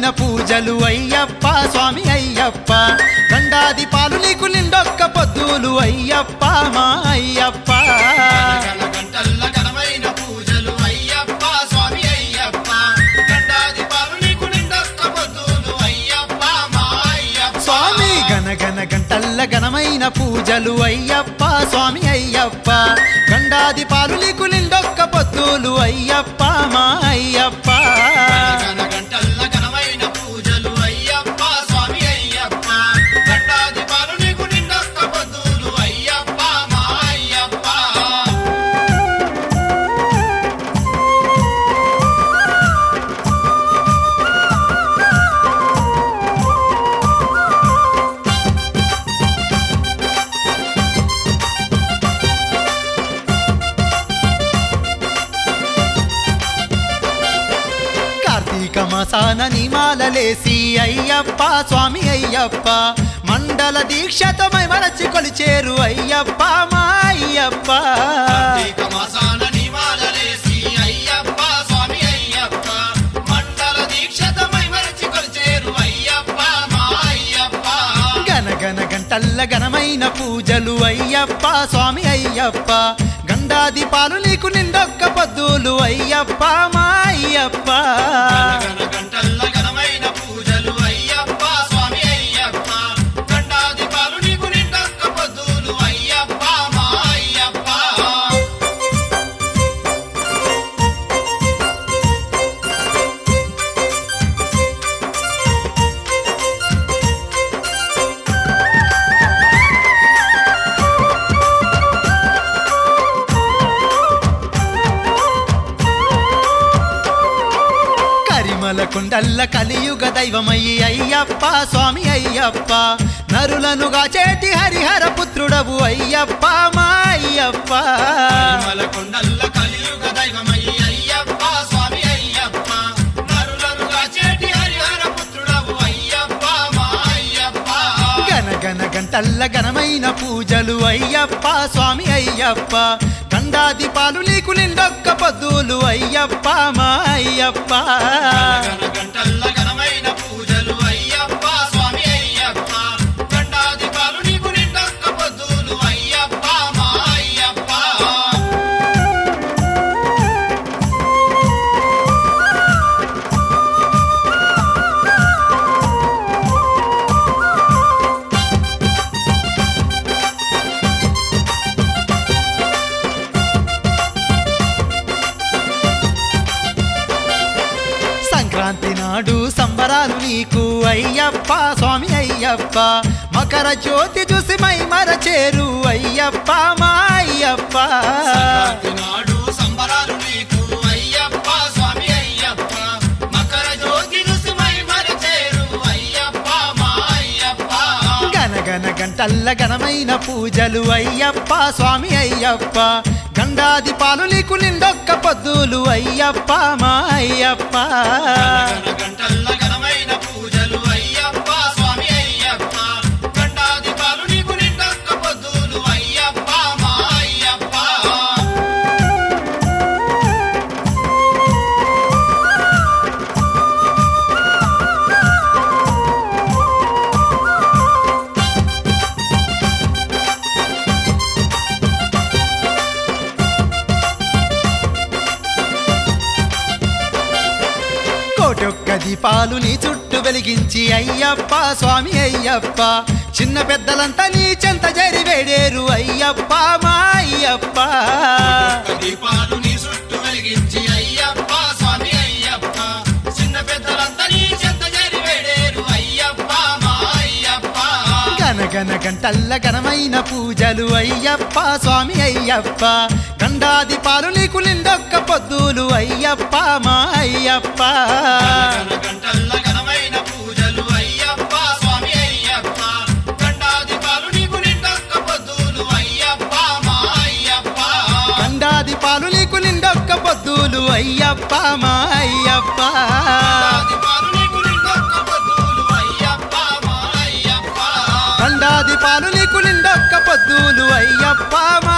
ఘనమైన పూజలు అయ్యప్ప స్వామి అయ్యప్ప గండాది పాలు నీకు నిండొక్క పొద్దులు అయ్యప్ప మా అయ్యప్ప గణ గంటల్ల ఘనమైన పూజలు అయ్యప్ప స్వామి అయ్యప్ప గండాది పాలు నీకు నిండొక్క పొద్దులు అయ్యప్ప మా అయ్యప్ప స్వామి గణ గణ గంటల్ల ఘనమైన పూజలు అయ్యప్ప స్వామి అయ్యప్ప గండాది పాలు నీకు నిండొక్క పొద్దులు అయ్యప్ప మా అయ్యప్ప గణ గంటల్ల ఘనమైన పూజలు అయ్యప్ప స్వామి అయ్యప్ప గండాది పాలు నీకు నిండొక్క పొద్దులు అయ్యప్ప మా అయ్యప్ప కార్తీక మాసాన నిమాలలేసి అయ్యప్ప స్వామి అయ్యప్ప మండల దీక్షతో మరచి కొలిచేరు అయ్యప్ప మా అయ్యప్ప కార్తీక మాసాన నివాళలేసి అయ్యప్ప స్వామి అయ్యప్ప మండల దీక్షతమై మరచి కొలిచేరు అయ్యప్ప మా అయ్యప్ప గన గన గంటల్ల ఘనమైన పూజలు అయ్యప్ప స్వామి అయ్యప్ప గండాది పాలు నీకు నిండొక్క పొద్దులు అయ్యప్ప మా అయ్యప్ప గణ గంటల్ల ఘనమైన పూజలు అయ్యప్ప స్వామి అయ్యప్ప గండాది పాలు నీకు నిండొక్క పొద్దులు అయ్యప్ప మా అయ్యప్ప కరిమల కుండల్ల కలియుగ దైవమయ్యి అయ్యప్ప స్వామి అయ్యప్ప నరులనుగా చేటి హరిహర పుత్రుడవు అయ్యప్ప మా అయ్యప్ప తిరుమల కొండల్ల కలియుగ దైవమయ్యి అయ్యప్ప స్వామి అయ్యప్ప నరులనుగా చేటి హరిహర పుత్రుడవు అయ్యప్ప మా అయ్యప్ప గన గన గంటల్ల ఘనమైన పూజలు అయ్యప్ప స్వామి అయ్యప్ప గండాది పాలు నీకు నిండొక్క పొద్దులు అయ్యప్ప మా అయ్యప్ప గణ గంటల్ల ఘనమైన పూజలు అయ్యప్ప స్వామి అయ్యప్ప గండాది పాలు నీకు నిండొక్క పొద్దులు అయ్యప్ప మా అయ్యప్ప సంక్రాంతి నాడు సంబరాలు నీకు అయ్యప్ప స్వామి అయ్యప్ప మకర జ్యోతి చూసి మై మరచేరు అయ్యప్ప మా అయ్యప్ప సంక్రాంతి నాడు సంబరాలు నీకు అయ్యప్ప స్వామి అయ్యప్ప మకర జ్యోతి రుసుమై మరచేరు అయ్యప్ప మా అయ్యప్ప గన గన గంటల్ల ఘనమైన పూజలు అయ్యప్ప స్వామి అయ్యప్ప గండాది పాలు నీకు నిండొక్క పొద్దులు అయ్యప్ప మా అయ్యప్ప గణ గంటల్ల ఘనమైన పూజలు అయ్యప్ప స్వామి అయ్యప్ప గండాది పాలు నీకు నిండొక్క పొద్దులు అయ్యప్ప మా అయ్యప్ప కోటొక్క దీపాలు నీ చుట్టూ వెలిగించి అయ్యప్ప స్వామి అయ్యప్ప చిన్న పెద్దలంతా నీ చెంత జరి వేడేరు అయ్యప్ప మా అయ్యప్ప దీపాలు నీ చుట్టూ వెలిగించి అయ్యప్ప స్వామి అయ్యప్ప చిన్న పెద్దలంతా నీ చెంత చేరి వేడేరు అయ్యప్ప మా అయ్యప్ప గన గన గంటల్ల ఘనమైన పూజలు అయ్యప్ప స్వామి అయ్యప్ప గండాది పాలు నీకు నిండొక్క పొద్దులు అయ్యప్ప మా అయ్యప్ప గణ గంటల్ల ఘనమైన పూజలు అయ్యప్ప స్వామి అయ్యప్ప గండాది పాలు నీకు నిండొక్క పొద్దులు అయ్యప్ప మా అయ్యప్ప గండాది పాలు నీకు నిండొక్క పొద్దులు అయ్యప్ప మా అయ్యప్ప గండాది పాలు నీకు నిండొక్క పొద్దులు అయ్యప్ప మా అయ్యప్ప గండాది పాలు నీకు నిండొక్క పొద్దులు అయ్యప్ప మా